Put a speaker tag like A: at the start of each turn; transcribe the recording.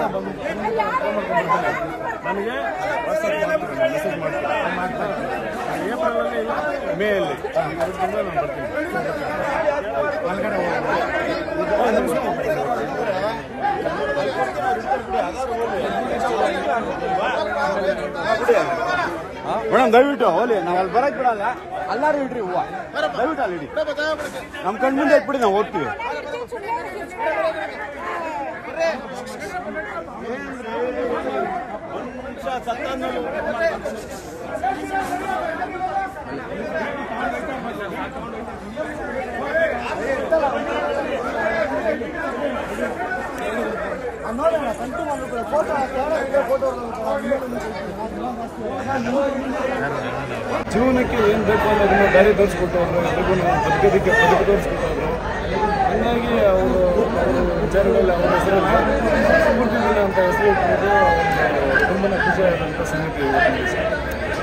A: ಬಂದು ನನಗೆ ಮೆಸೇಜ್ ಮಾಡ್ತಾರೆ ಏಪ್ರಿಲಲ್ಲಿ ಇಲ್ಲ ಮೇ ಅಲ್ಲಿ ಎರಡು ತಿಂಗಳು ನಾನು ಬರ್ತೀನಿ
B: ಮೇಡಮ್ ದಯವಿಟ್ಟು ಹೋಲಿ ನಾವು ಅಲ್ಲಿ ಬರಕ್ ಬಿಡಲ್ಲ ಎಲ್ಲಾರು ಇಡ್ರಿ ಹೂವ ದಯವಿಟ್ಟು ಅಲ್ಲಿ ಇಡಿ ನಮ್ಮ ಕಣ್ ಮುಂದೆ ಇಟ್ಬಿಡಿ ನಾವು ಹೋಗ್ತೀವಿ
A: ಜೀವನಕ್ಕೆ ಏನು ಬೇಕು ಅನ್ನೋದನ್ನ ದಾರಿ ತೋರಿಸ್ಕೊಟ್ಟವ್ರು ಎಲ್ರಿಗೂ ಬದುಕೋದಕ್ಕೆ ಬದುಕು ತೋರಿಸ್ಕೊಟ್ಟವ್ರು ಹಂಗಾಗಿ ಅವರು ಅವರ ವಿಚಾರಗಳಲ್ಲಿ ಅವರ ಹೆಸರಲ್ಲಿ ಸ್ಫೂರ್ತಿ ದಿನ ಅಂತ ಹೆಸರು ಇಟ್ಟಿರೋದು ತುಂಬಾ ಖುಷಿಯಾದಂಥ ಸಂಗತಿ ಇವತ್ತಿನ ದಿವಸ